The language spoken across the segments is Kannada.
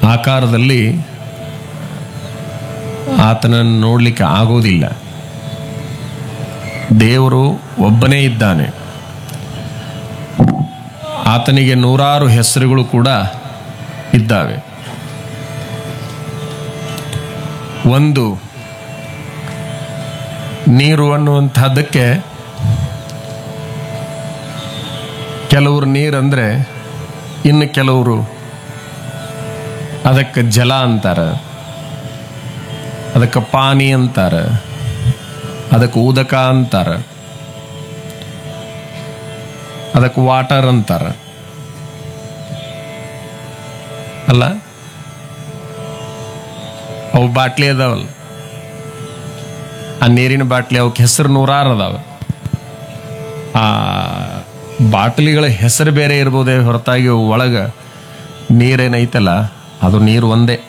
ಆಕಾರದಲ್ಲಿ ಆತನನ್ನು ನೋಡಲಿಕ್ಕೆ ಆಗೋದಿಲ್ಲ ದೇವರು ಒಬ್ಬನೇ ಇದ್ದಾನೆ ಆತನಿಗೆ ನೂರಾರು ಹೆಸರುಗಳು ಕೂಡ ಇದ್ದಾವೆ ಒಂದು ನೀರು ಅನ್ನುವಂಥದ್ದಕ್ಕೆ ಕೆಲವರು ನೀರಂದ್ರೆ ಇನ್ನು ಕೆಲವರು ಅದಕ್ಕೆ ಜಲ ಅಂತಾರೆ ಅದಕ್ಕೆ ಪಾನಿ ಅಂತಾರೆ ಅದಕ್ಕೆ ಉದಕ ಅಂತಾರೆ ಅದಕ್ಕೆ ವಾಟರ್ ಅಂತಾರೆ ಅಲ್ಲ ಅವು ಬಾಟ್ಲಿ ಅದಾವಲ್ಲ ಆ ನೀರಿನ ಬಾಟ್ಲಿ ಅವಕ್ಕೆ ಹೆಸರು ನೂರಾರು ಅದಾವ ಆ ಬಾಟ್ಲಿಗಳ ಹೆಸರು ಬೇರೆ ಇರ್ಬೋದೇ ಹೊರತಾಗಿ ಒಳಗೆ ನೀರೇನೈತಲ್ಲ ಅದು ನೀರು ಒಂದೇ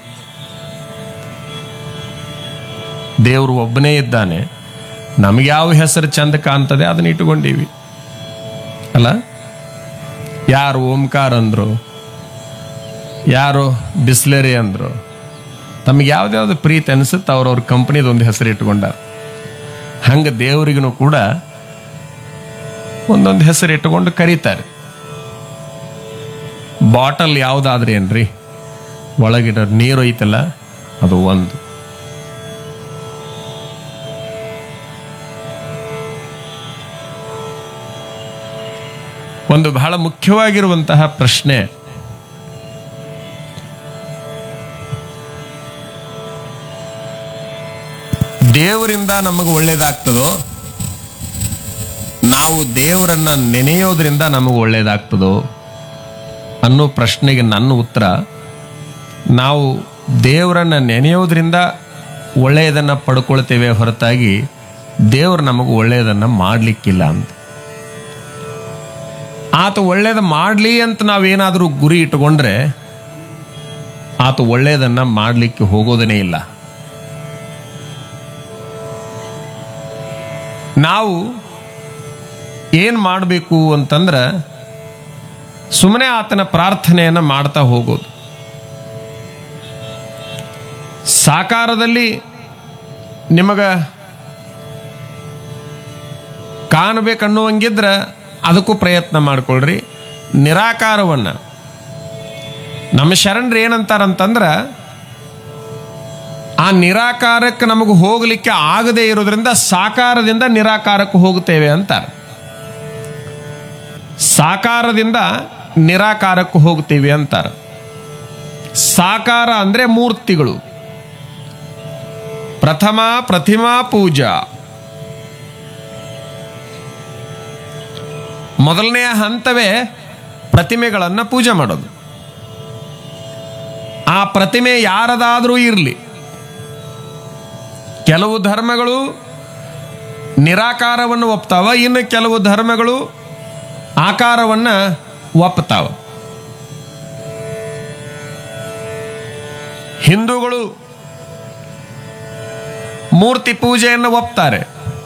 ದೇವರು ಒಬ್ಬನೇ ಇದ್ದಾನೆ ನಮ್ಗೆ ಯಾವ ಹೆಸರು ಚಂದ ಕಾಣ್ತದೆ ಅದನ್ನ ಇಟ್ಕೊಂಡೀವಿ ಅಲ್ಲ ಯಾರು ಓಂಕಾರ ಅಂದ್ರು ಯಾರು ಬಿಸ್ಲರಿ ಅಂದ್ರು ತಮಗೆ ಯಾವ್ದ್ಯಾವ್ದು ಪ್ರೀತಿ ಅನಿಸುತ್ತೆ ಅವ್ರವ್ರ ಕಂಪ್ನಿದ ಒಂದು ಹೆಸರು ಇಟ್ಕೊಂಡಾರ ಹಂಗೆ ದೇವರಿಗೂ ಕೂಡ ಒಂದೊಂದು ಹೆಸರು ಇಟ್ಟುಕೊಂಡು ಕರೀತಾರೆ ಬಾಟಲ್ ಯಾವ್ದಾದ್ರೆ ಏನ್ರಿ ಒಳಗಿಡ ನೀರು ಐತಲ್ಲ ಅದು ಒಂದು ಒಂದು ಬಹಳ ಮುಖ್ಯವಾಗಿರುವಂತಹ ಪ್ರಶ್ನೆ ದೇವರಿಂದ ನಮಗೆ ಒಳ್ಳೇದಾಗ್ತದೋ ನಾವು ದೇವರನ್ನ ನೆನೆಯೋದ್ರಿಂದ ನಮಗೆ ಒಳ್ಳೇದಾಗ್ತದೋ ಅನ್ನೋ ಪ್ರಶ್ನೆಗೆ ನನ್ನ ಉತ್ತರ ನಾವು ದೇವರನ್ನ ನೆನೆಯೋದ್ರಿಂದ ಒಳ್ಳೆಯದನ್ನ ಪಡ್ಕೊಳ್ತೇವೆ ಹೊರತಾಗಿ ದೇವರು ನಮಗೆ ಒಳ್ಳೆಯದನ್ನ ಮಾಡಲಿಕ್ಕಿಲ್ಲ ಅಂತ ಆತ ಒಳ್ಳೇದು ಮಾಡಲಿ ಅಂತ ನಾವೇನಾದರೂ ಗುರಿ ಇಟ್ಟುಕೊಂಡ್ರೆ ಆತ ಒಳ್ಳೆಯದನ್ನ ಮಾಡಲಿಕ್ಕೆ ಹೋಗೋದನೇ ಇಲ್ಲ ನಾವು ಏನು ಮಾಡಬೇಕು ಅಂತಂದ್ರೆ ಸುಮ್ಮನೆ ಆತನ ಪ್ರಾರ್ಥನೆಯನ್ನು ಮಾಡ್ತಾ ಹೋಗೋದು ಸಾಕಾರದಲ್ಲಿ ನಿಮಗ ಕಾಣಬೇಕನ್ನುವಂಗಿದ್ರೆ ಅದಕ್ಕೂ ಪ್ರಯತ್ನ ಮಾಡ್ಕೊಳ್ರಿ ನಿರಾಕಾರವನ್ನ ನಮ್ಮ ಶರಣರು ಏನಂತಾರಂತಂದ್ರೆ ಆ ನಿರಾಕಾರಕ್ಕೆ ನಮಗೆ ಹೋಗಲಿಕ್ಕೆ ಆಗದೇ ಇರೋದ್ರಿಂದ ಸಾಕಾರದಿಂದ ನಿರಾಕಾರಕ್ಕೆ ಹೋಗುತ್ತೇವೆ ಅಂತಾರೆ ಸಾಕಾರದಿಂದ ನಿರಾಕಾರಕ್ಕೆ ಹೋಗ್ತೀವಿ ಅಂತಾರೆ ಸಾಕಾರ ಅಂದ್ರೆ ಮೂರ್ತಿಗಳು ಪ್ರಥಮ ಪ್ರತಿಮಾ ಪೂಜಾ ಮೊದಲನೆಯ ಹಂತವೇ ಪ್ರತಿಮೆಗಳನ್ನು ಪೂಜೆ ಮಾಡೋದು ಆ ಪ್ರತಿಮೆ ಯಾರದಾದರೂ ಇರಲಿ ಕೆಲವು ಧರ್ಮಗಳು ನಿರಾಕಾರವನ್ನು ಒಪ್ತಾವ ಇನ್ನು ಕೆಲವು ಧರ್ಮಗಳು ಆಕಾರವನ್ನು ಒಪ್ತಾವ ಹಿಂದೂಗಳು ಮೂರ್ತಿ ಪೂಜೆಯನ್ನು ಒಪ್ತಾರೆ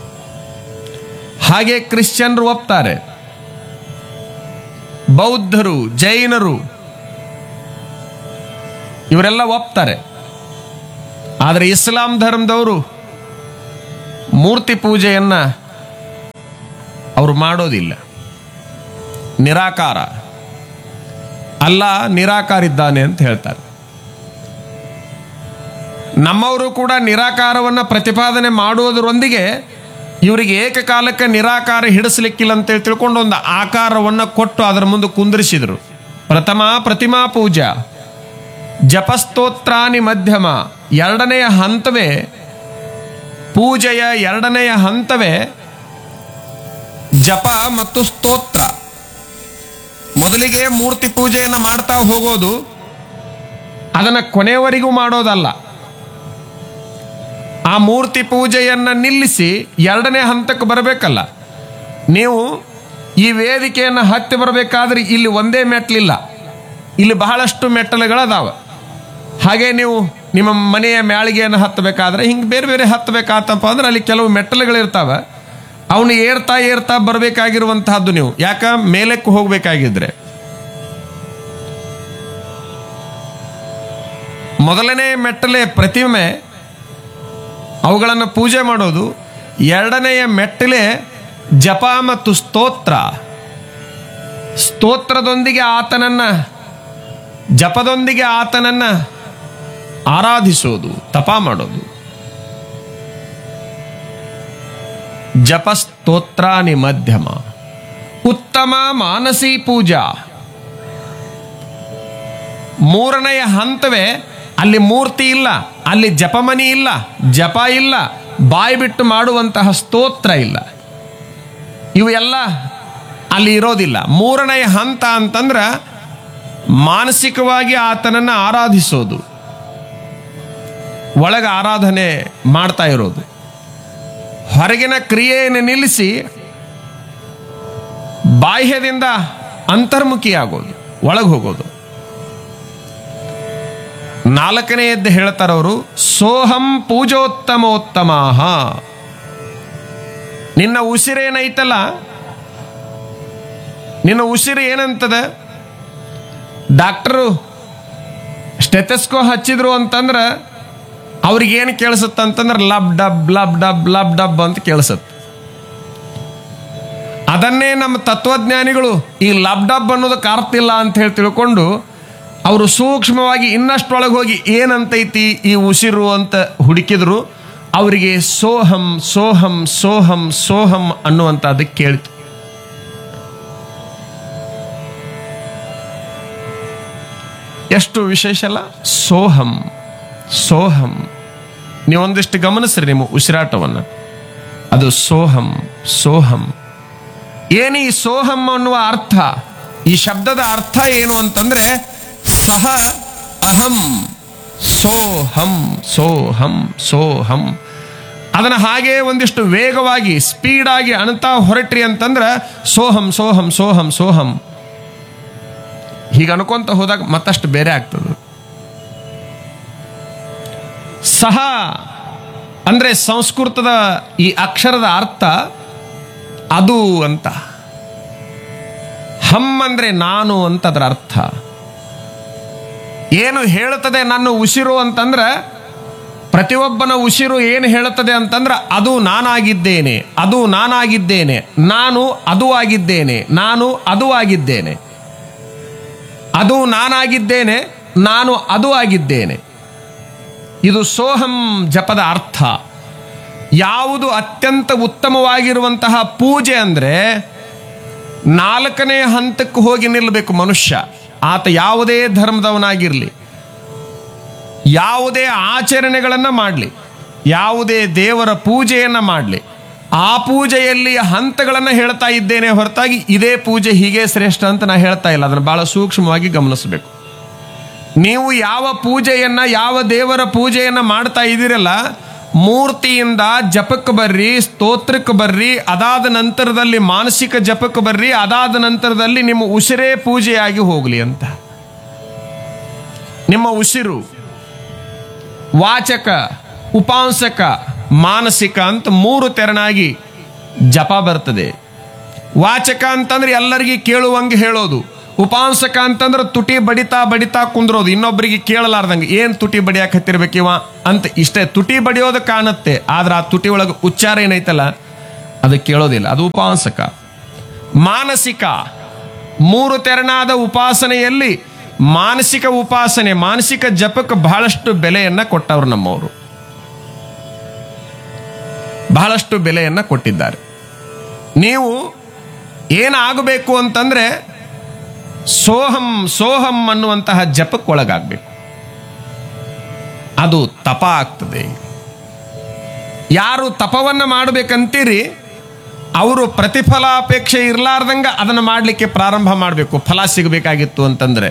ಹಾಗೆ ಕ್ರಿಶ್ಚಿಯನ್ರು ಒಪ್ತಾರೆ ಬೌದ್ಧರು ಜೈನರು ಇವರೆಲ್ಲ ಒಪ್ತಾರೆ ಆದರೆ ಇಸ್ಲಾಂ ಧರ್ಮದವರು ಮೂರ್ತಿ ಪೂಜೆಯನ್ನ ಅವರು ಮಾಡೋದಿಲ್ಲ ನಿರಾಕಾರ ಅಲ್ಲ ನಿರಾಕಾರ ಇದ್ದಾನೆ ಅಂತ ಹೇಳ್ತಾರೆ ನಮ್ಮವರು ಕೂಡ ನಿರಾಕಾರವನ್ನು ಪ್ರತಿಪಾದನೆ ಮಾಡುವುದರೊಂದಿಗೆ ಇವರಿಗೆ ಏಕಕಾಲಕ್ಕೆ ನಿರಾಕಾರ ಹಿಡಿಸ್ಲಿಕ್ಕಿಲ್ಲ ಅಂತೇಳಿ ತಿಳ್ಕೊಂಡು ಒಂದು ಆಕಾರವನ್ನು ಕೊಟ್ಟು ಅದರ ಮುಂದೆ ಕುಂದಿರಿಸಿದರು ಪ್ರಥಮ ಪ್ರತಿಮಾ ಪೂಜಾ ಜಪಸ್ತೋತ್ರಾನಿ ಮಧ್ಯಮ ಎರಡನೆಯ ಹಂತವೇ ಪೂಜೆಯ ಎರಡನೆಯ ಹಂತವೇ ಜಪ ಮತ್ತು ಸ್ತೋತ್ರ ಮೊದಲಿಗೆ ಮೂರ್ತಿ ಪೂಜೆಯನ್ನು ಮಾಡ್ತಾ ಹೋಗೋದು ಅದನ್ನ ಕೊನೆಯವರೆಗೂ ಮಾಡೋದಲ್ಲ ಆ ಮೂರ್ತಿ ಪೂಜೆಯನ್ನ ನಿಲ್ಲಿಸಿ ಎರಡನೇ ಹಂತಕ್ಕೆ ಬರಬೇಕಲ್ಲ ನೀವು ಈ ವೇದಿಕೆಯನ್ನು ಹತ್ತಿ ಬರಬೇಕಾದ್ರೆ ಇಲ್ಲಿ ಒಂದೇ ಮೆಟ್ಲಿಲ್ಲ ಇಲ್ಲಿ ಬಹಳಷ್ಟು ಮೆಟ್ಟಲುಗಳದಾವ ಹಾಗೆ ನೀವು ನಿಮ್ಮ ಮನೆಯ ಮ್ಯಾಳಿಗೆಯನ್ನು ಹತ್ತಬೇಕಾದ್ರೆ ಹಿಂಗೆ ಬೇರೆ ಬೇರೆ ಹತ್ತಬೇಕಾತಪ್ಪ ಅಂದ್ರೆ ಅಲ್ಲಿ ಕೆಲವು ಮೆಟ್ಟಲುಗಳಿರ್ತಾವೆ ಅವನು ಏರ್ತಾ ಏರ್ತಾ ಬರಬೇಕಾಗಿರುವಂತಹದ್ದು ನೀವು ಯಾಕ ಮೇಲಕ್ಕೆ ಹೋಗ್ಬೇಕಾಗಿದ್ರೆ ಮೊದಲನೇ ಮೆಟ್ಟಲೆ ಪ್ರತಿಮೆ ಅವುಗಳನ್ನು ಪೂಜೆ ಮಾಡೋದು ಎರಡನೆಯ ಮೆಟ್ಟಲೆ ಜಪ ಮತ್ತು ಸ್ತೋತ್ರ ಸ್ತೋತ್ರದೊಂದಿಗೆ ಆತನನ್ನ ಜಪದೊಂದಿಗೆ ಆತನನ್ನ ಆರಾಧಿಸೋದು ತಪ ಮಾಡೋದು ಜಪಸ್ತೋತ್ರಾನಿ ಮಧ್ಯಮ ಉತ್ತಮ ಮಾನಸಿ ಪೂಜಾ ಮೂರನೆಯ ಹಂತವೇ ಅಲ್ಲಿ ಮೂರ್ತಿ ಇಲ್ಲ ಅಲ್ಲಿ ಜಪಮನಿ ಇಲ್ಲ ಜಪ ಇಲ್ಲ ಬಾಯಿ ಬಿಟ್ಟು ಮಾಡುವಂತಹ ಸ್ತೋತ್ರ ಇಲ್ಲ ಇವು ಎಲ್ಲ ಅಲ್ಲಿ ಇರೋದಿಲ್ಲ ಮೂರನೆಯ ಹಂತ ಅಂತಂದ್ರೆ ಮಾನಸಿಕವಾಗಿ ಆತನನ್ನು ಆರಾಧಿಸೋದು ಒಳಗೆ ಆರಾಧನೆ ಮಾಡ್ತಾ ಇರೋದು ಹೊರಗಿನ ಕ್ರಿಯೆಯನ್ನು ನಿಲ್ಲಿಸಿ ಬಾಹ್ಯದಿಂದ ಅಂತರ್ಮುಖಿಯಾಗೋದು ಒಳಗೆ ಹೋಗೋದು ನಾಲ್ಕನೆಯದ್ದು ಹೇಳ್ತಾರವರು ಸೋಹಂ ಪೂಜೋತ್ತಮೋತ್ತಮಾಹ ನಿನ್ನ ಉಸಿರೇನೈತಲ್ಲ ನಿನ್ನ ಉಸಿರು ಏನಂತದ ಡಾಕ್ಟರು ಸ್ಟೆಥಸ್ಕೋ ಹಚ್ಚಿದ್ರು ಅಂತಂದ್ರೆ ಅವ್ರಿಗೇನು ಕೇಳಿಸುತ್ತೆ ಅಂತಂದ್ರೆ lub dub lub dub lub dub ಅಂತ ಕೇಳಿಸುತ್ತೆ ಅದನ್ನೇ ನಮ್ಮ ತತ್ವಜ್ಞಾನಿಗಳು ಈ ಲಬ್ ಡಬ್ ಅನ್ನೋದಕ್ಕೆ ಅರ್ಥ ಇಲ್ಲ ಅಂತ ಹೇಳಿ ತಿಳ್ಕೊಂಡು ಅವರು ಸೂಕ್ಷ್ಮವಾಗಿ ಇನ್ನಷ್ಟೊಳಗೆ ಹೋಗಿ ಏನಂತೈತಿ ಈ ಉಸಿರು ಅಂತ ಹುಡುಕಿದ್ರು ಅವರಿಗೆ ಸೋಹಂ ಸೋಹಂ ಸೋಹಂ ಸೋಹಂ ಅನ್ನುವಂಥದ್ದು ಕೇಳಿತು ಎಷ್ಟು ವಿಶೇಷ ಅಲ್ಲ ಸೋಹಂ ಸೋಹಂ ನೀವೊಂದಿಷ್ಟು ಗಮನಿಸ್ರಿ ನಿಮ್ಮ ಉಸಿರಾಟವನ್ನು ಅದು ಸೋಹಂ ಸೋಹಂ ಏನು ಈ ಸೋಹಂ ಅನ್ನುವ ಅರ್ಥ ಈ ಶಬ್ದದ ಅರ್ಥ ಏನು ಅಂತಂದ್ರೆ ಸಹ ಅಹಂ ಸೋಹಂ ಸೋಹಂ ಸೋಹಂ ಅದನ್ನು ಹಾಗೆ ಒಂದಿಷ್ಟು ವೇಗವಾಗಿ ಸ್ಪೀಡಾಗಿ ಅಣತಾ ಹೊರಟ್ರಿ ಅಂತಂದ್ರೆ ಸೋಹಂ ಸೋಹಂ ಸೋಹಂ ಸೋಹಂ ಹೀಗೆ ಅನ್ಕೊಂತ ಹೋದಾಗ ಮತ್ತಷ್ಟು ಬೇರೆ ಆಗ್ತದೆ ಸಹ ಅಂದ್ರೆ ಸಂಸ್ಕೃತದ ಈ ಅಕ್ಷರದ ಅರ್ಥ ಅದು ಅಂತ ಹಮ್ ಅಂದ್ರೆ ನಾನು ಅಂತ ಅದರ ಅರ್ಥ ಏನು ಹೇಳುತ್ತದೆ ನನ್ನ ಉಸಿರು ಅಂತಂದ್ರೆ ಪ್ರತಿಯೊಬ್ಬನ ಉಸಿರು ಏನು ಹೇಳುತ್ತದೆ ಅಂತಂದ್ರೆ ಅದು ನಾನಾಗಿದ್ದೇನೆ ಅದು ನಾನಾಗಿದ್ದೇನೆ ನಾನು ಅದು ಆಗಿದ್ದೇನೆ ನಾನು ಅದು ಆಗಿದ್ದೇನೆ ಅದು ನಾನಾಗಿದ್ದೇನೆ ನಾನು ಅದು ಆಗಿದ್ದೇನೆ ಇದು ಸೋಹಂ ಜಪದ ಅರ್ಥ ಯಾವುದು ಅತ್ಯಂತ ಉತ್ತಮವಾಗಿರುವಂತಹ ಪೂಜೆ ಅಂದರೆ ನಾಲ್ಕನೇ ಹಂತಕ್ಕೆ ಹೋಗಿ ನಿಲ್ಲಬೇಕು ಮನುಷ್ಯ ಆತ ಯಾವುದೇ ಧರ್ಮದವನಾಗಿರಲಿ ಯಾವುದೇ ಆಚರಣೆಗಳನ್ನು ಮಾಡಲಿ ಯಾವುದೇ ದೇವರ ಪೂಜೆಯನ್ನು ಮಾಡಲಿ ಆ ಪೂಜೆಯಲ್ಲಿ ಹಂತಗಳನ್ನು ಹೇಳ್ತಾ ಇದ್ದೇನೆ ಹೊರತಾಗಿ ಇದೇ ಪೂಜೆ ಹೀಗೆ ಶ್ರೇಷ್ಠ ಅಂತ ನಾ ಹೇಳ್ತಾ ಇಲ್ಲ ಅದನ್ನು ಬಹಳ ಸೂಕ್ಷ್ಮವಾಗಿ ಗಮನಿಸಬೇಕು ನೀವು ಯಾವ ಪೂಜೆಯನ್ನ ಯಾವ ದೇವರ ಪೂಜೆಯನ್ನ ಮಾಡ್ತಾ ಇದ್ದೀರಲ್ಲ ಮೂರ್ತಿಯಿಂದ ಜಪಕ್ಕೆ ಬರ್ರಿ ಸ್ತೋತ್ರಕ್ಕೆ ಬರ್ರಿ ಅದಾದ ನಂತರದಲ್ಲಿ ಮಾನಸಿಕ ಜಪಕ್ಕೆ ಬರ್ರಿ ಅದಾದ ನಂತರದಲ್ಲಿ ನಿಮ್ಮ ಉಸಿರೇ ಪೂಜೆಯಾಗಿ ಹೋಗಲಿ ಅಂತ ನಿಮ್ಮ ಉಸಿರು ವಾಚಕ ಉಪಾಂಸಕ ಮಾನಸಿಕ ಅಂತ ಮೂರು ತೆರನಾಗಿ ಜಪ ಬರ್ತದೆ ವಾಚಕ ಅಂತಂದ್ರೆ ಎಲ್ಲರಿಗೂ ಕೇಳುವಂಗೆ ಹೇಳೋದು ಉಪಾಂಸಕ ಅಂತಂದ್ರೆ ತುಟಿ ಬಡಿತಾ ಬಡಿತಾ ಕುಂದ್ರೋದು ಇನ್ನೊಬ್ಬರಿಗೆ ಕೇಳಲಾರ್ದಂಗೆ ಏನ್ ತುಟಿ ಬಡಿಯಾಕ ಹತ್ತಿರ್ಬೇಕಿವ ಅಂತ ಇಷ್ಟೇ ತುಟಿ ಬಡಿಯೋದು ಕಾಣುತ್ತೆ ಆದ್ರೆ ಆ ತುಟಿ ಒಳಗೆ ಉಚ್ಚಾರ ಏನೈತಲ್ಲ ಅದು ಕೇಳೋದಿಲ್ಲ ಅದು ಉಪಾಂಸಕ ಮಾನಸಿಕ ಮೂರು ತೆರನಾದ ಉಪಾಸನೆಯಲ್ಲಿ ಮಾನಸಿಕ ಉಪಾಸನೆ ಮಾನಸಿಕ ಜಪಕ್ಕೆ ಬಹಳಷ್ಟು ಬೆಲೆಯನ್ನ ಕೊಟ್ಟವರು ನಮ್ಮವರು ಬಹಳಷ್ಟು ಬೆಲೆಯನ್ನ ಕೊಟ್ಟಿದ್ದಾರೆ ನೀವು ಏನಾಗಬೇಕು ಅಂತಂದ್ರೆ ಸೋಹಂ ಸೋಹಂ ಅನ್ನುವಂತಹ ಜಪಕ್ಕೊಳಗಾಗಬೇಕು ಅದು ತಪ ಆಗ್ತದೆ ಯಾರು ತಪವನ್ನ ಮಾಡಬೇಕಂತೀರಿ ಅವರು ಪ್ರತಿಫಲಾಪೇಕ್ಷೆ ಇರಲಾರ್ದಂಗ ಅದನ್ನು ಮಾಡಲಿಕ್ಕೆ ಪ್ರಾರಂಭ ಮಾಡಬೇಕು ಫಲ ಸಿಗಬೇಕಾಗಿತ್ತು ಅಂತಂದ್ರೆ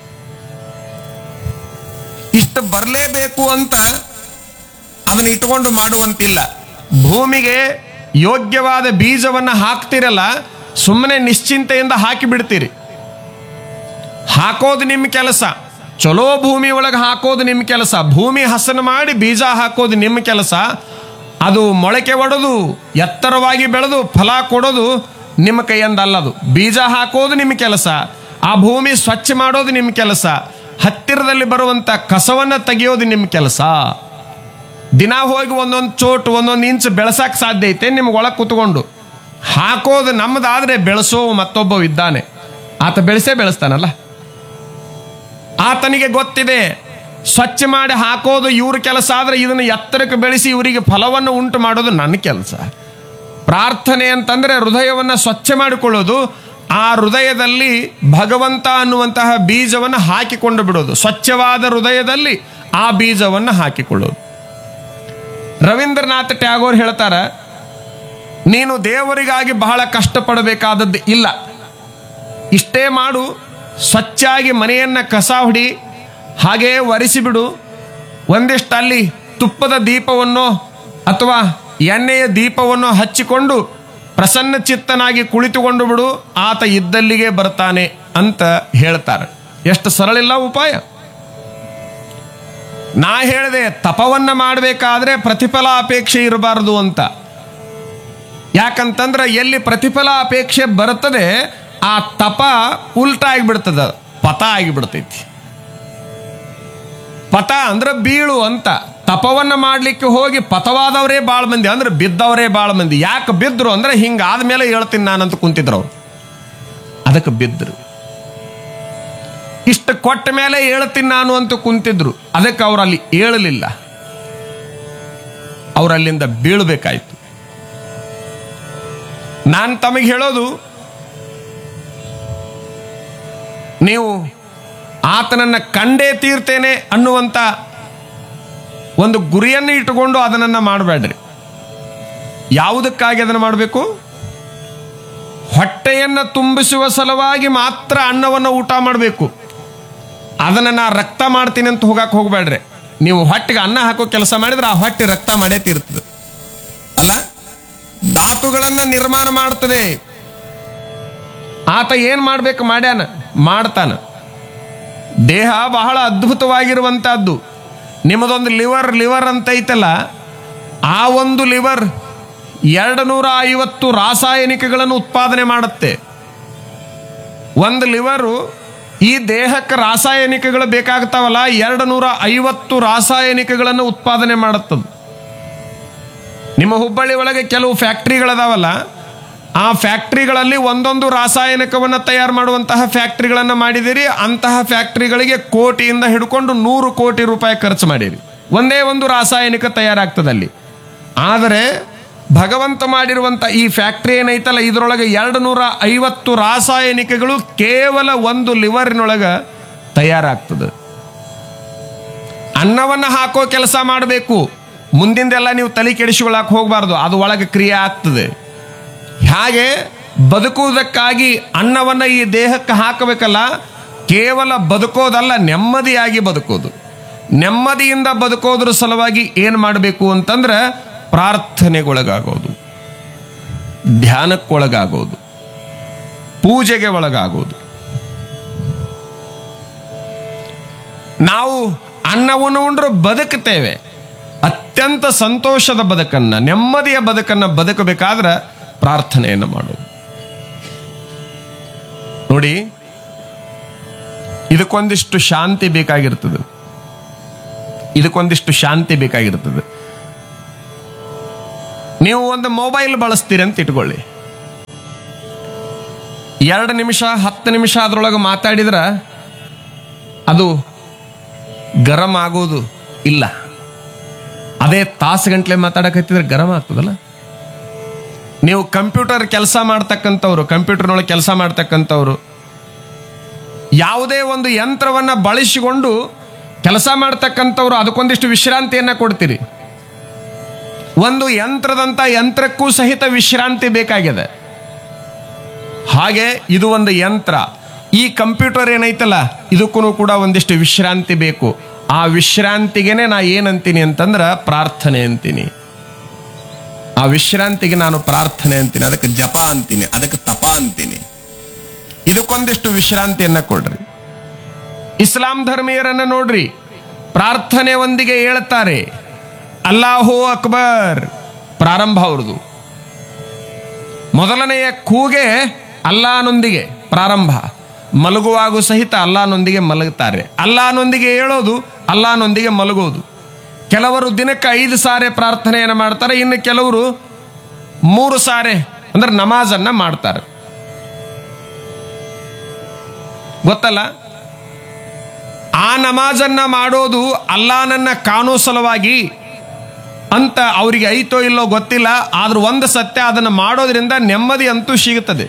ಇಷ್ಟು ಬರಲೇಬೇಕು ಅಂತ ಅದನ್ನ ಇಟ್ಕೊಂಡು ಮಾಡುವಂತಿಲ್ಲ ಭೂಮಿಗೆ ಯೋಗ್ಯವಾದ ಬೀಜವನ್ನ ಹಾಕ್ತಿರಲ್ಲ ಸುಮ್ಮನೆ ನಿಶ್ಚಿಂತೆಯಿಂದ ಹಾಕಿ ಬಿಡ್ತೀರಿ ಹಾಕೋದು ನಿಮ್ಮ ಕೆಲಸ ಚಲೋ ಭೂಮಿ ಒಳಗೆ ಹಾಕೋದು ನಿಮ್ಮ ಕೆಲಸ ಭೂಮಿ ಹಸನು ಮಾಡಿ ಬೀಜ ಹಾಕೋದು ನಿಮ್ಮ ಕೆಲಸ ಅದು ಮೊಳಕೆ ಒಡೆದು ಎತ್ತರವಾಗಿ ಬೆಳೆದು ಫಲ ಕೊಡೋದು ನಿಮ್ಮ ಕೈಯಿಂದ ಅಲ್ಲದು ಬೀಜ ಹಾಕೋದು ನಿಮ್ಮ ಕೆಲಸ ಆ ಭೂಮಿ ಸ್ವಚ್ಛ ಮಾಡೋದು ನಿಮ್ಮ ಕೆಲಸ ಹತ್ತಿರದಲ್ಲಿ ಬರುವಂತ ಕಸವನ್ನ ತೆಗೆಯೋದು ನಿಮ್ಮ ಕೆಲಸ ದಿನ ಹೋಗಿ ಒಂದೊಂದು ಚೋಟು ಒಂದೊಂದು ಇಂಚ್ ಬೆಳೆಸಕ್ ಸಾಧ್ಯ ಐತೆ ನಿಮ್ಗೆ ಒಳಗೆ ಕೂತ್ಕೊಂಡು ಹಾಕೋದು ನಮ್ಮದಾದ್ರೆ ಬೆಳೆಸೋ ಮತ್ತೊಬ್ಬ ಇದ್ದಾನೆ ಆತ ಬೆಳೆಸೇ ಬೆಳೆಸ್ತಾನಲ್ಲ ಆತನಿಗೆ ಗೊತ್ತಿದೆ ಸ್ವಚ್ಛ ಮಾಡಿ ಹಾಕೋದು ಇವ್ರ ಕೆಲಸ ಆದ್ರೆ ಇದನ್ನು ಎತ್ತರಕ್ಕೆ ಬೆಳೆಸಿ ಇವರಿಗೆ ಫಲವನ್ನು ಉಂಟು ಮಾಡೋದು ನನ್ನ ಕೆಲಸ ಪ್ರಾರ್ಥನೆ ಅಂತಂದ್ರೆ ಹೃದಯವನ್ನ ಸ್ವಚ್ಛ ಮಾಡಿಕೊಳ್ಳೋದು ಆ ಹೃದಯದಲ್ಲಿ ಭಗವಂತ ಅನ್ನುವಂತಹ ಬೀಜವನ್ನು ಹಾಕಿಕೊಂಡು ಬಿಡೋದು ಸ್ವಚ್ಛವಾದ ಹೃದಯದಲ್ಲಿ ಆ ಬೀಜವನ್ನು ಹಾಕಿಕೊಳ್ಳೋದು ರವೀಂದ್ರನಾಥ್ ಟ್ಯಾಗೋರ್ ಹೇಳ್ತಾರ ನೀನು ದೇವರಿಗಾಗಿ ಬಹಳ ಕಷ್ಟಪಡಬೇಕಾದದ್ದು ಇಲ್ಲ ಇಷ್ಟೇ ಮಾಡು ಸ್ವಚ್ಛಾಗಿ ಮನೆಯನ್ನ ಕಸ ಹೊಡಿ ಹಾಗೇ ಒರೆಸಿಬಿಡು ಒಂದಿಷ್ಟು ಅಲ್ಲಿ ತುಪ್ಪದ ದೀಪವನ್ನು ಅಥವಾ ಎಣ್ಣೆಯ ದೀಪವನ್ನು ಹಚ್ಚಿಕೊಂಡು ಪ್ರಸನ್ನ ಚಿತ್ತನಾಗಿ ಕುಳಿತುಕೊಂಡು ಬಿಡು ಆತ ಇದ್ದಲ್ಲಿಗೆ ಬರ್ತಾನೆ ಅಂತ ಹೇಳ್ತಾರೆ ಎಷ್ಟು ಸರಳಿಲ್ಲ ಉಪಾಯ ನಾ ಹೇಳಿದೆ ತಪವನ್ನ ಮಾಡಬೇಕಾದ್ರೆ ಪ್ರತಿಫಲ ಅಪೇಕ್ಷೆ ಇರಬಾರದು ಅಂತ ಯಾಕಂತಂದ್ರೆ ಎಲ್ಲಿ ಪ್ರತಿಫಲ ಅಪೇಕ್ಷೆ ಬರ್ತದೆ ಆ ತಪ ಉಲ್ಟಾ ಆಗಿಬಿಡ್ತದ ಪತ ಆಗಿಬಿಡ್ತೈತಿ ಪತ ಅಂದ್ರೆ ಬೀಳು ಅಂತ ತಪವನ್ನ ಮಾಡ್ಲಿಕ್ಕೆ ಹೋಗಿ ಪತವಾದವರೇ ಬಾಳ ಮಂದಿ ಅಂದ್ರೆ ಬಿದ್ದವರೇ ಬಾಳ ಮಂದಿ ಯಾಕೆ ಬಿದ್ರು ಅಂದ್ರೆ ಹಿಂಗಾದ್ಮೇಲೆ ಹೇಳ್ತೀನಿ ನಾನಂತ ಕುಂತಿದ್ರು ಅವ್ರು ಅದಕ್ಕೆ ಬಿದ್ರು ಇಷ್ಟು ಕೊಟ್ಟ ಮೇಲೆ ಹೇಳ್ತೀನಿ ನಾನು ಅಂತ ಕುಂತಿದ್ರು ಅದಕ್ಕೆ ಅವ್ರು ಅಲ್ಲಿ ಏಳಲಿಲ್ಲ ಅವರಲ್ಲಿಂದ ಬೀಳ್ಬೇಕಾಯ್ತು ನಾನು ತಮಗೆ ಹೇಳೋದು ನೀವು ಆತನನ್ನ ಕಂಡೇ ತೀರ್ತೇನೆ ಅನ್ನುವಂಥ ಒಂದು ಗುರಿಯನ್ನು ಇಟ್ಟುಕೊಂಡು ಅದನ್ನ ಮಾಡಬೇಡ್ರಿ ಯಾವುದಕ್ಕಾಗಿ ಅದನ್ನು ಮಾಡಬೇಕು ಹೊಟ್ಟೆಯನ್ನು ತುಂಬಿಸುವ ಸಲುವಾಗಿ ಮಾತ್ರ ಅನ್ನವನ್ನು ಊಟ ಮಾಡಬೇಕು ಅದನ್ನು ನಾ ರಕ್ತ ಮಾಡ್ತೀನಿ ಅಂತ ಹೋಗಕ್ಕೆ ಹೋಗ್ಬೇಡ್ರಿ ನೀವು ಹೊಟ್ಟೆಗೆ ಅನ್ನ ಹಾಕೋ ಕೆಲಸ ಮಾಡಿದ್ರೆ ಆ ಹೊಟ್ಟೆ ರಕ್ತ ಮಾಡೇ ತೀರ್ತದೆ ಅಲ್ಲ ಧಾತುಗಳನ್ನ ನಿರ್ಮಾಣ ಮಾಡ್ತದೆ ಆತ ಏನ್ ಮಾಡ್ಬೇಕು ಮಾಡ್ಯಾನ ಮಾಡ್ತಾನ ದೇಹ ಬಹಳ ಅದ್ಭುತವಾಗಿರುವಂತಹದ್ದು ನಿಮ್ಮದೊಂದು ಲಿವರ್ ಲಿವರ್ ಅಂತ ಐತಲ್ಲ ಆ ಒಂದು ಲಿವರ್ ಎರಡು ನೂರ ಐವತ್ತು ರಾಸಾಯನಿಕಗಳನ್ನು ಉತ್ಪಾದನೆ ಮಾಡುತ್ತೆ ಒಂದು ಲಿವರು ಈ ದೇಹಕ್ಕೆ ರಾಸಾಯನಿಕಗಳು ಬೇಕಾಗ್ತಾವಲ್ಲ ಎರಡು ನೂರ ಐವತ್ತು ರಾಸಾಯನಿಕಗಳನ್ನು ಉತ್ಪಾದನೆ ಮಾಡುತ್ತದೆ ನಿಮ್ಮ ಹುಬ್ಬಳ್ಳಿ ಒಳಗೆ ಕೆಲವು ಫ್ಯಾಕ್ಟ್ರಿಗಳದಾವಲ್ಲ ಆ ಫ್ಯಾಕ್ಟ್ರಿಗಳಲ್ಲಿ ಒಂದೊಂದು ರಾಸಾಯನಿಕವನ್ನು ತಯಾರು ಮಾಡುವಂತಹ ಫ್ಯಾಕ್ಟ್ರಿಗಳನ್ನು ಮಾಡಿದಿರಿ ಅಂತಹ ಫ್ಯಾಕ್ಟ್ರಿಗಳಿಗೆ ಕೋಟಿಯಿಂದ ಹಿಡ್ಕೊಂಡು ನೂರು ಕೋಟಿ ರೂಪಾಯಿ ಖರ್ಚು ಮಾಡಿರಿ ಒಂದೇ ಒಂದು ರಾಸಾಯನಿಕ ತಯಾರಾಗ್ತದಲ್ಲಿ ಆದರೆ ಭಗವಂತ ಮಾಡಿರುವಂತ ಈ ಫ್ಯಾಕ್ಟ್ರಿ ಏನೈತಲ್ಲ ಇದರೊಳಗೆ ಎರಡು ನೂರ ಐವತ್ತು ರಾಸಾಯನಿಕಗಳು ಕೇವಲ ಒಂದು ಲಿವರ್ನೊಳಗೆ ತಯಾರಾಗ್ತದೆ ಅನ್ನವನ್ನು ಹಾಕೋ ಕೆಲಸ ಮಾಡಬೇಕು ಮುಂದಿಂದೆಲ್ಲ ನೀವು ತಲೆ ಕೆಡಿಸಿಕೊಳ್ಳಕ್ಕೆ ಹೋಗಬಾರ್ದು ಅದು ಒಳಗೆ ಕ್ರಿಯೆ ಆಗ್ತದೆ ಹಾಗೆ ಬದುಕುವುದಕ್ಕಾಗಿ ಅನ್ನವನ್ನು ಈ ದೇಹಕ್ಕೆ ಹಾಕಬೇಕಲ್ಲ ಕೇವಲ ಬದುಕೋದಲ್ಲ ನೆಮ್ಮದಿಯಾಗಿ ಬದುಕೋದು ನೆಮ್ಮದಿಯಿಂದ ಬದುಕೋದ್ರ ಸಲುವಾಗಿ ಏನು ಮಾಡಬೇಕು ಅಂತಂದ್ರೆ ಪ್ರಾರ್ಥನೆಗೊಳಗಾಗೋದು ಧ್ಯಾನಕ್ಕೊಳಗಾಗೋದು ಪೂಜೆಗೆ ಒಳಗಾಗೋದು ನಾವು ಅನ್ನವನ್ನು ಉಂಡ್ರೆ ಬದುಕುತ್ತೇವೆ ಅತ್ಯಂತ ಸಂತೋಷದ ಬದುಕನ್ನ ನೆಮ್ಮದಿಯ ಬದುಕನ್ನ ಬದುಕಬೇಕಾದ್ರೆ ಪ್ರಾರ್ಥನೆಯನ್ನು ಮಾಡೋದು ನೋಡಿ ಇದಕ್ಕೊಂದಿಷ್ಟು ಶಾಂತಿ ಬೇಕಾಗಿರ್ತದೆ ಇದಕ್ಕೊಂದಿಷ್ಟು ಶಾಂತಿ ಬೇಕಾಗಿರ್ತದೆ ನೀವು ಒಂದು ಮೊಬೈಲ್ ಬಳಸ್ತೀರಿ ಅಂತ ಇಟ್ಕೊಳ್ಳಿ ಎರಡು ನಿಮಿಷ ಹತ್ತು ನಿಮಿಷ ಅದ್ರೊಳಗೆ ಮಾತಾಡಿದ್ರ ಅದು ಗರಂ ಆಗೋದು ಇಲ್ಲ ಅದೇ ತಾಸು ಗಂಟ್ಲೆ ಮಾತಾಡಕತ್ತಿದ್ರೆ ಗರಂ ಆಗ್ತದಲ್ಲ ನೀವು ಕಂಪ್ಯೂಟರ್ ಕೆಲಸ ಮಾಡ್ತಕ್ಕಂಥವ್ರು ಕಂಪ್ಯೂಟರ್ನೊಳಗೆ ಕೆಲಸ ಮಾಡ್ತಕ್ಕಂಥವ್ರು ಯಾವುದೇ ಒಂದು ಯಂತ್ರವನ್ನ ಬಳಸಿಕೊಂಡು ಕೆಲಸ ಮಾಡ್ತಕ್ಕಂಥವ್ರು ಅದಕ್ಕೊಂದಿಷ್ಟು ವಿಶ್ರಾಂತಿಯನ್ನ ಕೊಡ್ತೀರಿ ಒಂದು ಯಂತ್ರದಂತ ಯಂತ್ರಕ್ಕೂ ಸಹಿತ ವಿಶ್ರಾಂತಿ ಬೇಕಾಗಿದೆ ಹಾಗೆ ಇದು ಒಂದು ಯಂತ್ರ ಈ ಕಂಪ್ಯೂಟರ್ ಏನೈತಲ್ಲ ಇದಕ್ಕೂ ಕೂಡ ಒಂದಿಷ್ಟು ವಿಶ್ರಾಂತಿ ಬೇಕು ಆ ವಿಶ್ರಾಂತಿಗೆನೆ ನಾ ಏನಂತೀನಿ ಅಂತಂದ್ರ ಪ್ರಾರ್ಥನೆ ಅಂತೀನಿ ಆ ವಿಶ್ರಾಂತಿಗೆ ನಾನು ಪ್ರಾರ್ಥನೆ ಅಂತೀನಿ ಅದಕ್ಕೆ ಜಪ ಅಂತೀನಿ ಅದಕ್ಕೆ ತಪ ಅಂತೀನಿ ಇದಕ್ಕೊಂದಿಷ್ಟು ವಿಶ್ರಾಂತಿಯನ್ನ ಕೊಡ್ರಿ ಇಸ್ಲಾಂ ಧರ್ಮೀಯರನ್ನ ನೋಡ್ರಿ ಪ್ರಾರ್ಥನೆ ಒಂದಿಗೆ ಹೇಳ್ತಾರೆ ಅಲ್ಲಾಹು ಅಕ್ಬರ್ ಪ್ರಾರಂಭ ಅವ್ರದ್ದು ಮೊದಲನೆಯ ಕೂಗೆ ಅಲ್ಲಾನೊಂದಿಗೆ ಪ್ರಾರಂಭ ಮಲಗುವಾಗೂ ಸಹಿತ ಅಲ್ಲಾನೊಂದಿಗೆ ಮಲಗುತ್ತಾರೆ ಅಲ್ಲಾನೊಂದಿಗೆ ಹೇಳೋದು ಅಲ್ಲಾನೊಂದಿಗೆ ಮಲಗೋದು ಕೆಲವರು ದಿನಕ್ಕೆ ಐದು ಸಾರೆ ಪ್ರಾರ್ಥನೆಯನ್ನು ಮಾಡ್ತಾರೆ ಇನ್ನು ಕೆಲವರು ಮೂರು ಸಾರೆ ಅಂದ್ರೆ ನಮಾಜನ್ನ ಮಾಡ್ತಾರೆ ಗೊತ್ತಲ್ಲ ಆ ನಮಾಜನ್ನ ಮಾಡೋದು ಅಲ್ಲಾನನ್ನ ಕಾಣೋ ಸಲುವಾಗಿ ಅಂತ ಅವರಿಗೆ ಐತೋ ಇಲ್ಲೋ ಗೊತ್ತಿಲ್ಲ ಆದ್ರೂ ಒಂದು ಸತ್ಯ ಅದನ್ನು ಮಾಡೋದ್ರಿಂದ ನೆಮ್ಮದಿ ಅಂತೂ ಸಿಗುತ್ತದೆ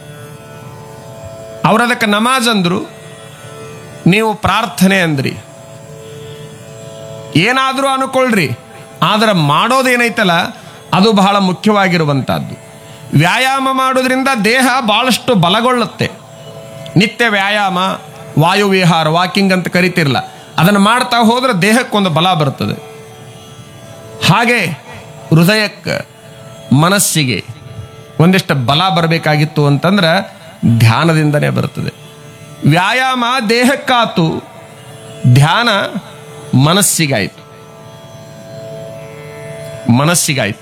ಅವರದಕ್ಕೆ ನಮಾಜ್ ಅಂದ್ರು ನೀವು ಪ್ರಾರ್ಥನೆ ಅಂದ್ರಿ ಏನಾದರೂ ಅನ್ಕೊಳ್ರಿ ಆದ್ರೆ ಮಾಡೋದೇನೈತಲ್ಲ ಅದು ಬಹಳ ಮುಖ್ಯವಾಗಿರುವಂತಹದ್ದು ವ್ಯಾಯಾಮ ಮಾಡೋದ್ರಿಂದ ದೇಹ ಬಹಳಷ್ಟು ಬಲಗೊಳ್ಳುತ್ತೆ ನಿತ್ಯ ವ್ಯಾಯಾಮ ವಾಯುವಿಹಾರ ವಾಕಿಂಗ್ ಅಂತ ಕರಿತಿರಲ್ಲ ಅದನ್ನು ಮಾಡ್ತಾ ಹೋದ್ರೆ ದೇಹಕ್ಕೊಂದು ಬಲ ಬರ್ತದೆ ಹಾಗೆ ಹೃದಯಕ್ಕೆ ಮನಸ್ಸಿಗೆ ಒಂದಿಷ್ಟು ಬಲ ಬರಬೇಕಾಗಿತ್ತು ಅಂತಂದ್ರೆ ಧ್ಯಾನದಿಂದನೇ ಬರ್ತದೆ ವ್ಯಾಯಾಮ ದೇಹಕ್ಕಾತು ಧ್ಯಾನ ಮನಸ್ಸಿಗಾಯಿತು ಮನಸ್ಸಿಗಾಯಿತು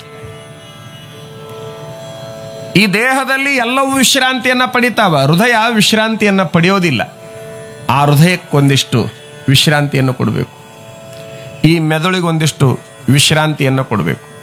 ಈ ದೇಹದಲ್ಲಿ ಎಲ್ಲವೂ ವಿಶ್ರಾಂತಿಯನ್ನ ಪಡಿತಾವ ಹೃದಯ ವಿಶ್ರಾಂತಿಯನ್ನ ಪಡೆಯೋದಿಲ್ಲ ಆ ಹೃದಯಕ್ಕೊಂದಿಷ್ಟು ವಿಶ್ರಾಂತಿಯನ್ನು ಕೊಡಬೇಕು ಈ ಮೆದುಳಿಗೊಂದಿಷ್ಟು ವಿಶ್ರಾಂತಿಯನ್ನು ಕೊಡಬೇಕು